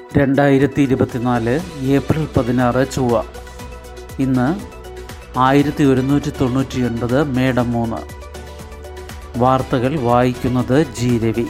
രണ്ടായിരത്തി ഇരുപത്തിനാല് ഏപ്രിൽ പതിനാറ് ചൊവ്വ ഇന്ന് ആയിരത്തി ഒരുന്നൂറ്റി തൊണ്ണൂറ്റി ഒൻപത് മേടം മൂന്ന് വാർത്തകൾ വായിക്കുന്നത് ജി രവി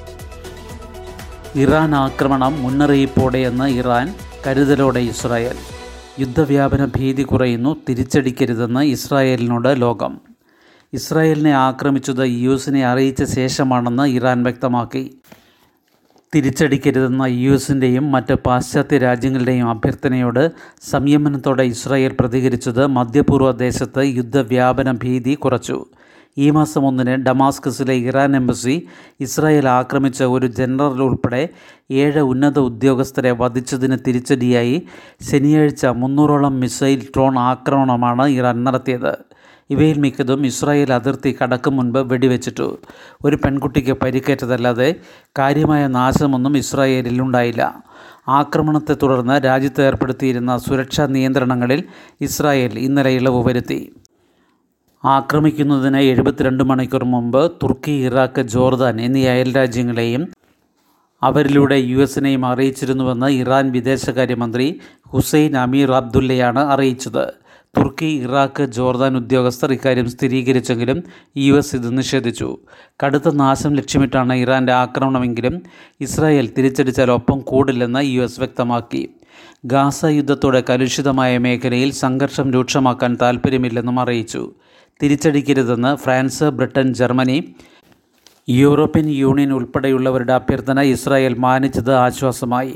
ഇറാൻ ആക്രമണം മുന്നറിയിപ്പോടെയെന്ന് ഇറാൻ കരുതലോടെ ഇസ്രായേൽ യുദ്ധവ്യാപന ഭീതി കുറയുന്നു തിരിച്ചടിക്കരുതെന്ന് ഇസ്രായേലിനോട് ലോകം ഇസ്രായേലിനെ ആക്രമിച്ചത് യു എസിനെ അറിയിച്ച ശേഷമാണെന്ന് ഇറാൻ വ്യക്തമാക്കി തിരിച്ചടിക്കരുതെന്ന യു എസിൻ്റെയും മറ്റ് പാശ്ചാത്യ രാജ്യങ്ങളുടെയും അഭ്യർത്ഥനയോട് സംയമനത്തോടെ ഇസ്രായേൽ പ്രതികരിച്ചത് മധ്യപൂർവ്വ ദേശത്ത് യുദ്ധവ്യാപന ഭീതി കുറച്ചു ഈ മാസം ഒന്നിന് ഡമാസ്കസിലെ ഇറാൻ എംബസി ഇസ്രായേൽ ആക്രമിച്ച ഒരു ജനറൽ ഉൾപ്പെടെ ഏഴ് ഉന്നത ഉദ്യോഗസ്ഥരെ വധിച്ചതിന് തിരിച്ചടിയായി ശനിയാഴ്ച മുന്നൂറോളം മിസൈൽ ഡ്രോൺ ആക്രമണമാണ് ഇറാൻ നടത്തിയത് ഇവയിൽ മിക്കതും ഇസ്രായേൽ അതിർത്തി കടക്കും മുൻപ് വെടിവെച്ചിട്ടു ഒരു പെൺകുട്ടിക്ക് പരിക്കേറ്റതല്ലാതെ കാര്യമായ നാശമൊന്നും ഇസ്രായേലിൽ ഉണ്ടായില്ല ആക്രമണത്തെ തുടർന്ന് രാജ്യത്ത് ഏർപ്പെടുത്തിയിരുന്ന സുരക്ഷാ നിയന്ത്രണങ്ങളിൽ ഇസ്രായേൽ ഇന്നലെ ഇളവ് വരുത്തി ആക്രമിക്കുന്നതിന് എഴുപത്തിരണ്ട് മണിക്കൂർ മുമ്പ് തുർക്കി ഇറാഖ് ജോർദാൻ എന്നീ അയൽ രാജ്യങ്ങളെയും അവരിലൂടെ യു എസിനെയും അറിയിച്ചിരുന്നുവെന്ന് ഇറാൻ വിദേശകാര്യമന്ത്രി ഹുസൈൻ അമീർ അബ്ദുല്ലയാണ് അറിയിച്ചത് തുർക്കി ഇറാഖ് ജോർദാൻ ഉദ്യോഗസ്ഥർ ഇക്കാര്യം സ്ഥിരീകരിച്ചെങ്കിലും യു എസ് ഇത് നിഷേധിച്ചു കടുത്ത നാശം ലക്ഷ്യമിട്ടാണ് ഇറാൻ്റെ ആക്രമണമെങ്കിലും ഇസ്രായേൽ തിരിച്ചടിച്ചാൽ ഒപ്പം കൂടില്ലെന്ന് യു എസ് വ്യക്തമാക്കി ഗാസ യുദ്ധത്തോടെ കലുഷിതമായ മേഖലയിൽ സംഘർഷം രൂക്ഷമാക്കാൻ താൽപ്പര്യമില്ലെന്നും അറിയിച്ചു തിരിച്ചടിക്കരുതെന്ന് France Britain Germany European Union ഉൾപ്പെടെയുള്ളവരുടെ അഭ്യർത്ഥന ഇസ്രായേൽ മാനിച്ചത് ആശ്വാസമായി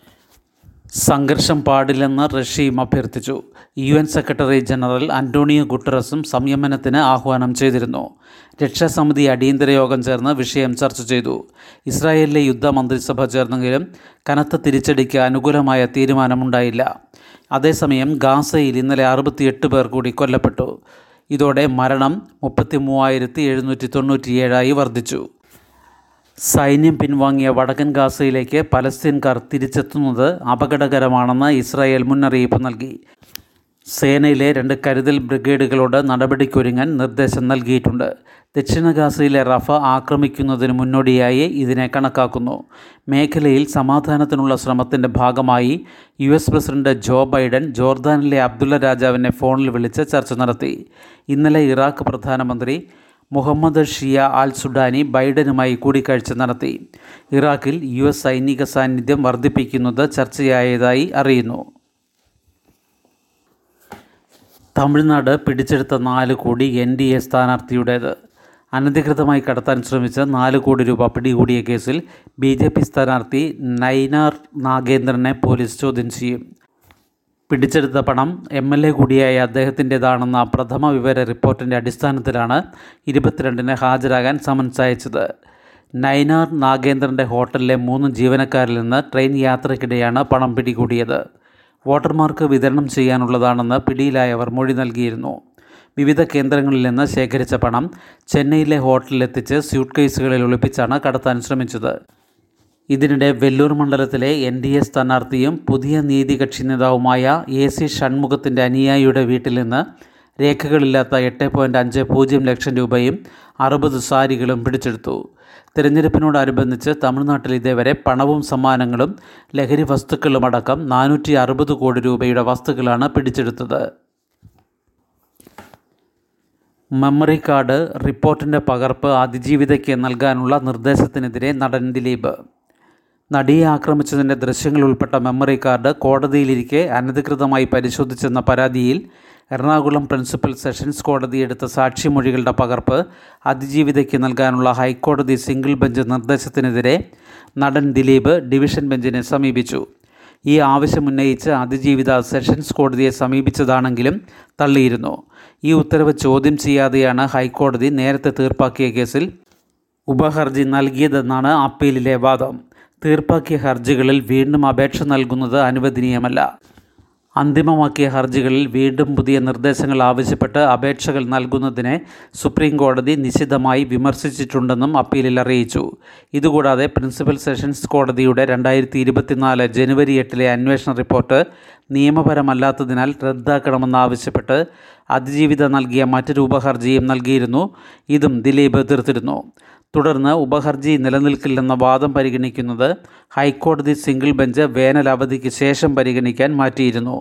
സംഘർഷം പാടില്ലെന്ന് റഷ്യയും അഭ്യർത്ഥിച്ചു U N secretary general Antonio ഗുട്ടറസും സംയമനത്തിന് ആഹ്വാനം ചെയ്തിരുന്നു രക്ഷാസമിതി അടിയന്തര യോഗം ചേർന്ന് വിഷയം ചർച്ച ചെയ്തു ഇസ്രായേലിലെ യുദ്ധ മന്ത്രിസഭ ചേർന്നെങ്കിലും കനത്ത തിരിച്ചടിക്ക് അനുകൂലമായ തീരുമാനമുണ്ടായില്ല അതേസമയം ഗാസയിൽ ഇന്നലെ അറുപത്തിയെട്ട് പേർ കൂടി കൊല്ലപ്പെട്ടു ഇതോടെ മരണം മുപ്പത്തി മൂവായിരത്തി എഴുന്നൂറ്റി തൊണ്ണൂറ്റിയേഴായി വർദ്ധിച്ചു സൈന്യം പിൻവാങ്ങിയ വടക്കൻ ഗാസയിലേക്ക് പലസ്തീൻകാർ തിരിച്ചെത്തുന്നത് അപകടകരമാണെന്ന് ഇസ്രായേൽ മുന്നറിയിപ്പ് നൽകി സേനയിലെ രണ്ട് കരുതൽ ബ്രിഗേഡുകളോട് നടപടിക്കൊരുങ്ങാൻ നിർദ്ദേശം നൽകിയിട്ടുണ്ട് ദക്ഷിണ ഗാസയിലെ റഫ ആക്രമിക്കുന്നതിന് മുന്നോടിയായി ഇതിനെ കണക്കാക്കുന്നു മേഖലയിൽ സമാധാനത്തിനുള്ള ശ്രമത്തിൻ്റെ ഭാഗമായി U S president Joe Biden ജോർദാനിലെ അബ്ദുള്ള രാജാവിനെ ഫോണിൽ വിളിച്ച് ചർച്ച നടത്തി ഇന്നലെ ഇറാഖ് പ്രധാനമന്ത്രി മുഹമ്മദ് ഷിയ ആൽ സുഡാനി ബൈഡനുമായി കൂടിക്കാഴ്ച നടത്തി ഇറാഖിൽ യു എസ് സൈനിക സാന്നിധ്യം വർദ്ധിപ്പിക്കുന്നത് ചർച്ചയായതായി അറിയുന്നു തമിഴ്നാട് പിടിച്ചെടുത്ത നാല് കോടി എൻ ഡി എ സ്ഥാനാർത്ഥിയുടേത് അനധികൃതമായി കടത്താൻ ശ്രമിച്ച നാല് കോടി രൂപ പിടികൂടിയ കേസിൽ ബി ജെ പി സ്ഥാനാർത്ഥി നൈനാർ നാഗേന്ദ്രനെ പോലീസ് ചോദ്യം ചെയ്യും പിടിച്ചെടുത്ത പണം എം എൽ എ കൂടിയായ അദ്ദേഹത്തിൻ്റെതാണെന്ന പ്രഥമ വിവര റിപ്പോർട്ടിൻ്റെ അടിസ്ഥാനത്തിലാണ് ഇരുപത്തിരണ്ടിന് ഹാജരാകാൻ സമൻസ് അയച്ചത് നൈനാർ നാഗേന്ദ്രൻ്റെ ഹോട്ടലിലെ മൂന്ന് ജീവനക്കാരിൽ നിന്ന് ട്രെയിൻ യാത്രയ്ക്കിടെയാണ് പണം പിടികൂടിയത് വോട്ടർമാർക്ക് വിതരണം ചെയ്യാനുള്ളതാണെന്ന് പിടിയിലായവർ മൊഴി നൽകിയിരുന്നു വിവിധ കേന്ദ്രങ്ങളിൽ നിന്ന് ശേഖരിച്ച പണം ചെന്നൈയിലെ ഹോട്ടലിലെത്തിച്ച് സ്യൂട്ട് കേസുകളിൽ ഒളിപ്പിച്ചാണ് കടത്താൻ ശ്രമിച്ചത് ഇതിനിടെ വെല്ലൂർ മണ്ഡലത്തിലെ എൻ ഡി എ സ്ഥാനാർത്ഥിയും പുതിയ നീതി കക്ഷി നേതാവുമായ എ സി ഷൺമുഖത്തിൻ്റെ അനുയായിയുടെ വീട്ടിൽ നിന്ന് രേഖകളില്ലാത്ത എട്ട് പോയിൻറ്റ് അഞ്ച് പൂജ്യം ലക്ഷം രൂപയും അറുപത് സാരികളും പിടിച്ചെടുത്തു തിരഞ്ഞെടുപ്പിനോടനുബന്ധിച്ച് തമിഴ്നാട്ടിൽ ഇതേവരെ പണവും സമ്മാനങ്ങളും ലഹരി വസ്തുക്കളുമടക്കം നാനൂറ്റി അറുപത് കോടി രൂപയുടെ വസ്തുക്കളാണ് പിടിച്ചെടുത്തത് മെമ്മറി കാർഡ് റിപ്പോർട്ടിൻ്റെ പകർപ്പ് അതിജീവിതയ്ക്ക് നൽകാനുള്ള നിർദ്ദേശത്തിനെതിരെ നടൻ ദിലീപ് നടിയെ ആക്രമിച്ചതിൻ്റെ ദൃശ്യങ്ങൾ ഉൾപ്പെട്ട മെമ്മറി കാർഡ് കോടതിയിലിരിക്കെ അനധികൃതമായി പരിശോധിച്ചെന്ന പരാതിയിൽ എറണാകുളം പ്രിൻസിപ്പൽ സെഷൻസ് കോടതി എടുത്ത സാക്ഷിമൊഴികളുടെ പകർപ്പ് അതിജീവിതയ്ക്ക് നൽകാനുള്ള ഹൈക്കോടതി സിംഗിൾ ബെഞ്ച് നിർദ്ദേശത്തിനെതിരെ നടൻ ദിലീപ് ഡിവിഷൻ ബെഞ്ചിനെ സമീപിച്ചു ഈ ആവശ്യമുന്നയിച്ച് അതിജീവിത സെഷൻസ് കോടതിയെ സമീപിച്ചതാണെങ്കിലും തള്ളിയിരുന്നു ഈ ഉത്തരവ് ചോദ്യം ചെയ്യാതെയാണ് ഹൈക്കോടതി നേരത്തെ തീർപ്പാക്കിയ കേസിൽ ഉപഹർജി നൽകിയതെന്നാണ് അപ്പീലിലെ വാദം തീർപ്പാക്കിയ ഹർജികളിൽ വീണ്ടും അപേക്ഷ നൽകുന്നത് അനുവദനീയമല്ല അന്തിമമാക്കിയ ഹർജികളിൽ വീണ്ടും പുതിയ നിർദ്ദേശങ്ങൾ ആവശ്യപ്പെട്ട് അപേക്ഷകൾ നൽകുന്നതിനെ സുപ്രീം കോടതി നിശിതമായി വിമർശിച്ചിട്ടുണ്ടെന്നും അപ്പീലിൽ അറിയിച്ചു ഇതുകൂടാതെ പ്രിൻസിപ്പൽ സെഷൻസ് കോടതിയുടെ രണ്ടായിരത്തി ഇരുപത്തിനാല് ജനുവരി എട്ടിലെ അന്വേഷണ റിപ്പോർട്ട് നിയമപരമല്ലാത്തതിനാൽ റദ്ദാക്കണമെന്നാവശ്യപ്പെട്ട് അതിജീവിത നൽകിയ മറ്റൊരു ഉപഹർജിയും നൽകിയിരുന്നു ഇതും ദിലീപ് എതിർത്തിരുന്നു തുടർന്ന് ഉപഹർജി നിലനിൽക്കില്ലെന്ന വാദം പരിഗണിക്കുന്നത് ഹൈക്കോടതി സിംഗിൾ ബെഞ്ച് വേനൽ അവധിക്ക് ശേഷം പരിഗണിക്കാൻ മാറ്റിയിരുന്നു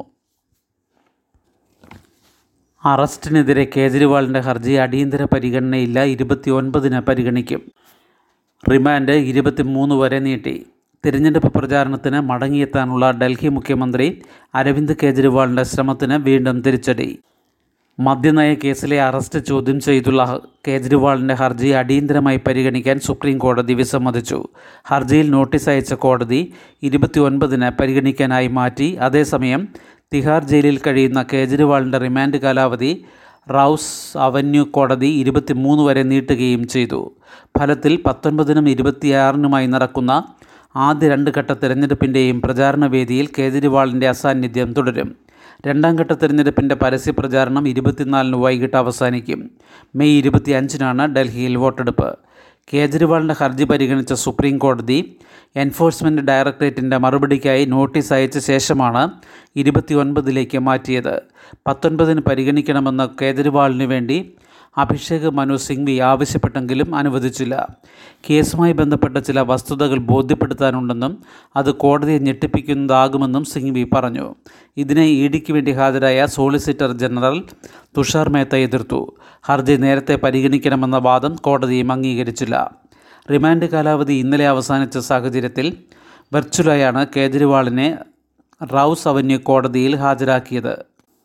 അറസ്റ്റിനെതിരെ കേജ്രിവാളിൻ്റെ ഹർജി അടിയന്തര പരിഗണനയില്ല ഇരുപത്തിയൊൻപതിന് പരിഗണിക്കും റിമാൻഡ് ഇരുപത്തിമൂന്ന് വരെ നീട്ടി തിരഞ്ഞെടുപ്പ് പ്രചാരണത്തിന് മടങ്ങിയെത്താനുള്ള ഡൽഹി മുഖ്യമന്ത്രി അരവിന്ദ് കേജ്രിവാളിൻ്റെ ശ്രമത്തിന് വീണ്ടും തിരിച്ചടി മദ്യനയ കേസിലെ അറസ്റ്റ് ചോദ്യം ചെയ്തുള്ള കേജ്രിവാളിൻ്റെ ഹർജി അടിയന്തരമായി പരിഗണിക്കാൻ സുപ്രീം കോടതി വിസമ്മതിച്ചു ഹർജിയിൽ നോട്ടീസ് അയച്ച കോടതി ഇരുപത്തിയൊൻപതിന് പരിഗണിക്കാനായി മാറ്റി അതേസമയം തിഹാർ ജയിലിൽ കഴിയുന്ന കേജ്രിവാളിൻ്റെ റിമാൻഡ് കാലാവധി റൗസ് അവന്യൂ കോടതി ഇരുപത്തിമൂന്ന് വരെ നീട്ടുകയും ചെയ്തു ഫലത്തിൽ പത്തൊൻപതിനും ഇരുപത്തിയാറിനുമായി നടക്കുന്ന ആദ്യ രണ്ട് ഘട്ട തെരഞ്ഞെടുപ്പിൻ്റെയും പ്രചാരണ വേദിയിൽ കേജ്രിവാളിൻ്റെ അസാന്നിധ്യം തുടരും രണ്ടാം ഘട്ട തെരഞ്ഞെടുപ്പിൻ്റെ പരസ്യ പ്രചാരണം ഇരുപത്തിനാലിന് വൈകിട്ട് അവസാനിക്കും മെയ് ഇരുപത്തിയഞ്ചിനാണ് ഡൽഹിയിൽ വോട്ടെടുപ്പ് കേജ്രിവാളിൻ്റെ ഹർജി പരിഗണിച്ച സുപ്രീം കോടതി എൻഫോഴ്സ്മെൻറ്റ് ഡയറക്ടറേറ്റിൻ്റെ മറുപടിക്കായി നോട്ടീസ് അയച്ച ശേഷമാണ് ഇരുപത്തിയൊൻപതിലേക്ക് മാറ്റിയത് പത്തൊൻപതിന് പരിഗണിക്കണമെന്ന് കേജ്രിവാളിന് വേണ്ടി അഭിഷേക് മനു സിംഗ്വി ആവശ്യപ്പെട്ടെങ്കിലും അനുവദിച്ചില്ല കേസുമായി ബന്ധപ്പെട്ട ചില വസ്തുതകൾ ബോധ്യപ്പെടുത്താനുണ്ടെന്നും അത് കോടതിയെ ഞെട്ടിപ്പിക്കുന്നതാകുമെന്നും സിംഗ്വി പറഞ്ഞു ഇതിനെ ഇ ഡിക്ക് വേണ്ടി ഹാജരായ സോളിസിറ്റർ ജനറൽ തുഷാർ മേത്ത എതിർത്തു ഹർജി നേരത്തെ പരിഗണിക്കണമെന്ന വാദം കോടതിയും അംഗീകരിച്ചില്ല റിമാൻഡ് കാലാവധി ഇന്നലെ അവസാനിച്ച സാഹചര്യത്തിൽ വെർച്വലായാണ് കേജ്രിവാളിനെ റൌസ് അവന്യൂ കോടതിയിൽ ഹാജരാക്കിയത്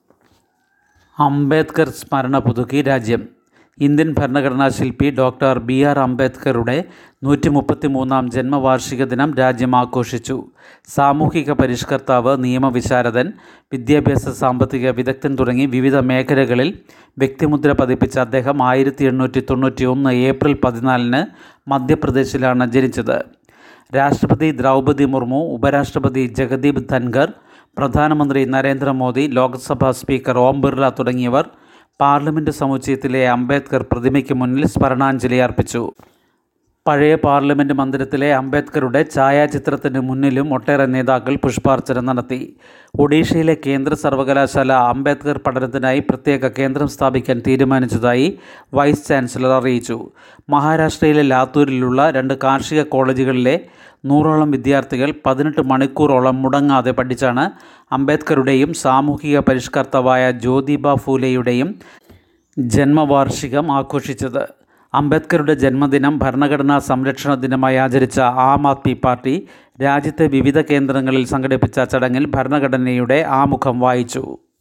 അംബേദ്കർ സ്മരണ പുതുക്കി രാജ്യം ഇന്ത്യൻ ഭരണഘടനാ ശില്പി ഡോക്ടർ ബി ആർ അംബേദ്കറുടെ നൂറ്റി മുപ്പത്തി മൂന്നാം ജന്മവാർഷിക ദിനം രാജ്യം ആഘോഷിച്ചു സാമൂഹിക പരിഷ്കർത്താവ് നിയമവിശാരദൻ വിദ്യാഭ്യാസ സാമ്പത്തിക വിദഗ്ധൻ തുടങ്ങി വിവിധ മേഖലകളിൽ വ്യക്തിമുദ്ര പതിപ്പിച്ച അദ്ദേഹം ആയിരത്തി എണ്ണൂറ്റി തൊണ്ണൂറ്റി ഒന്ന് ഏപ്രിൽ പതിനാലിന് മധ്യപ്രദേശിലാണ് ജനിച്ചത് രാഷ്ട്രപതി ദ്രൗപദി മുർമു ഉപരാഷ്ട്രപതി ജഗദീപ് ധൻഖർ പ്രധാനമന്ത്രി നരേന്ദ്രമോദി ലോക്സഭാ സ്പീക്കർ ഓം ബിർള തുടങ്ങിയവർ പാർലമെൻറ്റ് സമുച്ചയത്തിലെ അംബേദ്കർ പ്രതിമയ്ക്ക് മുന്നിൽ സ്മരണാഞ്ജലി അർപ്പിച്ചു പഴയ പാർലമെൻറ്റ് മന്ദിരത്തിലെ അംബേദ്കറുടെ ഛായാചിത്രത്തിന് മുന്നിലും ഒട്ടേറെ നേതാക്കൾ പുഷ്പാർച്ചന നടത്തി ഒഡീഷയിലെ കേന്ദ്ര സർവകലാശാല അംബേദ്കർ പഠനത്തിനായി പ്രത്യേക കേന്ദ്രം സ്ഥാപിക്കാൻ തീരുമാനിച്ചതായി വൈസ് ചാൻസലർ അറിയിച്ചു മഹാരാഷ്ട്രയിലെ ലാത്തൂരിലുള്ള രണ്ട് കാർഷിക കോളേജുകളിലെ നൂറോളം വിദ്യാർത്ഥികൾ പതിനെട്ട് മണിക്കൂറോളം മുടങ്ങാതെ പഠിച്ചാണ് അംബേദ്കറുടെയും സാമൂഹിക പരിഷ്കർത്താവായ ജ്യോതിബ ഫൂലെയുടെയും ജന്മവാർഷികം ആഘോഷിച്ചത് അംബേദ്കറുടെ ജന്മദിനം ഭരണഘടനാ സംരക്ഷണ ദിനമായി ആചരിച്ച ആം ആദ്മി പാർട്ടി രാജ്യത്തെ വിവിധ കേന്ദ്രങ്ങളിൽ സംഘടിപ്പിച്ച ചടങ്ങിൽ ഭരണഘടനയുടെ ആമുഖം വായിച്ചു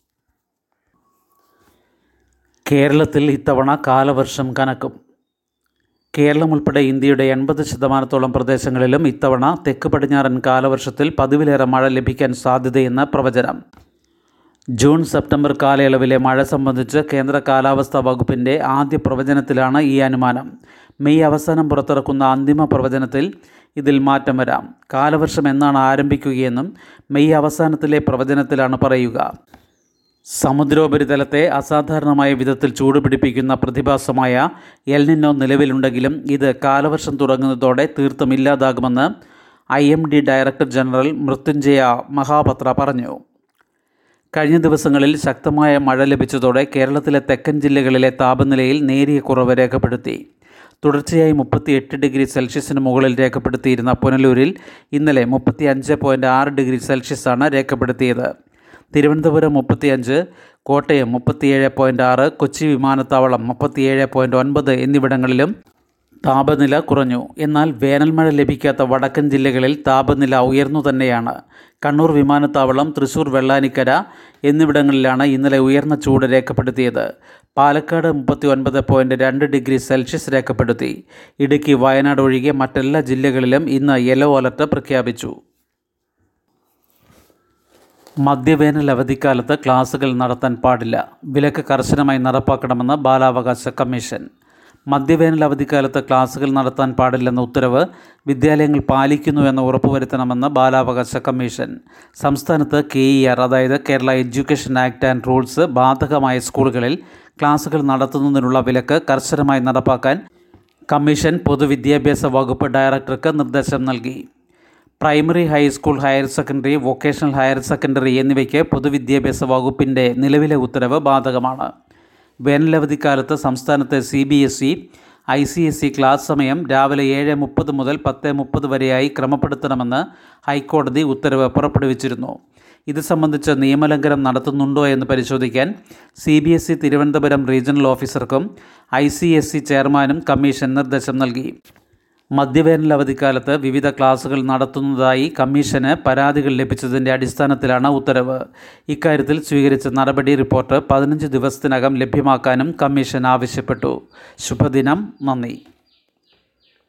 കേരളത്തിൽ ഇത്തവണ കാലവർഷം കനക്കും കേരളം ഉൾപ്പെടെ ഇന്ത്യയുടെ എൺപത് ശതമാനത്തോളം പ്രദേശങ്ങളിലും ഇത്തവണ തെക്ക് പടിഞ്ഞാറൻ കാലവർഷത്തിൽ പതിവിലേറെ മഴ ലഭിക്കാൻ സാധ്യതയെന്ന് പ്രവചനം ജൂൺ സെപ്റ്റംബർ കാലയളവിലെ മഴ സംബന്ധിച്ച് കേന്ദ്ര കാലാവസ്ഥാ വകുപ്പിൻ്റെ ആദ്യ പ്രവചനത്തിലാണ് ഈ അനുമാനം മെയ് അവസാനം പുറത്തിറക്കുന്ന അന്തിമ പ്രവചനത്തിൽ ഇതിൽ മാറ്റം വരാം കാലവർഷം എന്നാണ് ആരംഭിക്കുകയെന്നും മെയ് അവസാനത്തിലെ പ്രവചനത്തിലാണ് പറയുക സമുദ്രോപരിതലത്തെ അസാധാരണമായ വിധത്തിൽ ചൂടുപിടിപ്പിക്കുന്ന പ്രതിഭാസമായ എൽനിന്നോ നിലവിലുണ്ടെങ്കിലും ഇത് കാലവർഷം തുടങ്ങുന്നതോടെ തീർത്തും ഇല്ലാതാകുമെന്ന് I M D director general Mrutyunjay Mohapatra പറഞ്ഞു കഴിഞ്ഞ ദിവസങ്ങളിൽ ശക്തമായ മഴ ലഭിച്ചതോടെ കേരളത്തിലെ തെക്കൻ ജില്ലകളിലെ താപനിലയിൽ നേരിയ കുറവ് രേഖപ്പെടുത്തി തുടർച്ചയായി മുപ്പത്തി എട്ട് ഡിഗ്രി സെൽഷ്യസിന് മുകളിൽ രേഖപ്പെടുത്തിയിരുന്ന പുനലൂരിൽ ഇന്നലെ മുപ്പത്തി അഞ്ച് പോയിൻറ്റ് ആറ് ഡിഗ്രി സെൽഷ്യസാണ് രേഖപ്പെടുത്തിയത് തിരുവനന്തപുരം മുപ്പത്തിയഞ്ച് കോട്ടയം മുപ്പത്തിയേഴ് പോയിൻറ്റ് ആറ് കൊച്ചി വിമാനത്താവളം മുപ്പത്തിയേഴ് പോയിൻറ്റ് ഒൻപത് എന്നിവിടങ്ങളിലും താപനില കുറഞ്ഞു എന്നാൽ വേനൽമഴ ലഭിക്കാത്ത വടക്കൻ ജില്ലകളിൽ താപനില ഉയർന്നു തന്നെയാണ് കണ്ണൂർ വിമാനത്താവളം തൃശൂർ വെള്ളാനിക്കര എന്നിവിടങ്ങളിലാണ് ഇന്നലെ ഉയർന്ന ചൂട് രേഖപ്പെടുത്തിയത് പാലക്കാട് മുപ്പത്തി ഒൻപത് പോയിൻറ്റ് രണ്ട് ഡിഗ്രി സെൽഷ്യസ് രേഖപ്പെടുത്തി ഇടുക്കി വയനാട് ഒഴികെ മറ്റെല്ലാ ജില്ലകളിലും ഇന്ന് യെല്ലോ അലർട്ട് പ്രഖ്യാപിച്ചു മദ്യവേനൽ അവധിക്കാലത്ത് ക്ലാസുകൾ നടത്താൻ പാടില്ല വിലക്ക് കർശനമായി നടപ്പാക്കണമെന്ന് ബാലാവകാശ കമ്മീഷൻ മദ്യവേനൽ അവധിക്കാലത്ത് ക്ലാസുകൾ നടത്താൻ പാടില്ലെന്ന ഉത്തരവ് വിദ്യാലയങ്ങൾ പാലിക്കുന്നുവെന്ന് ഉറപ്പുവരുത്തണമെന്ന് ബാലാവകാശ കമ്മീഷൻ സംസ്ഥാനത്ത് കെ ഇ ആർ അതായത് Kerala education act and rules ബാധകമായ സ്കൂളുകളിൽ ക്ലാസുകൾ നടത്തുന്നതിനുള്ള വിലക്ക് കർശനമായി നടപ്പാക്കാൻ കമ്മീഷൻ പൊതുവിദ്യാഭ്യാസ വകുപ്പ് ഡയറക്ടർക്ക് നിർദ്ദേശം നൽകി primary high school higher secondary vocational higher secondary എന്നിവയ്ക്ക് പൊതുവിദ്യാഭ്യാസ വകുപ്പിൻ്റെ നിലവിലെ ഉത്തരവ് ബാധകമാണ് വേനലവധിക്കാലത്ത് സംസ്ഥാനത്തെ C B S E I C S C class സമയം രാവിലെ ഏഴ് മുപ്പത് മുതൽ പത്ത് മുപ്പത് വരെയായി ക്രമപ്പെടുത്തണമെന്ന് ഹൈക്കോടതി ഉത്തരവ് പുറപ്പെടുവിച്ചിരുന്നു ഇത് സംബന്ധിച്ച് നിയമലംഘനം നടത്തുന്നുണ്ടോ എന്ന് പരിശോധിക്കാൻ C B S E Thiruvananthapuram regional ഓഫീസർക്കും ഐ സി എസ് സി ചെയർമാനും കമ്മീഷൻ നിർദ്ദേശം നൽകി മധ്യവേനൽ അവധിക്കാലത്ത് വിവിധ ക്ലാസുകൾ നടത്തുന്നതായി കമ്മീഷന് പരാതികൾ ലഭിച്ചതിൻ്റെ അടിസ്ഥാനത്തിലാണ് ഉത്തരവ് ഇക്കാര്യത്തിൽ സ്വീകരിച്ച നടപടി റിപ്പോർട്ട് പതിനഞ്ച് ദിവസത്തിനകം ലഭ്യമാക്കാനും കമ്മീഷൻ ആവശ്യപ്പെട്ടു ശുഭദിനം നന്ദി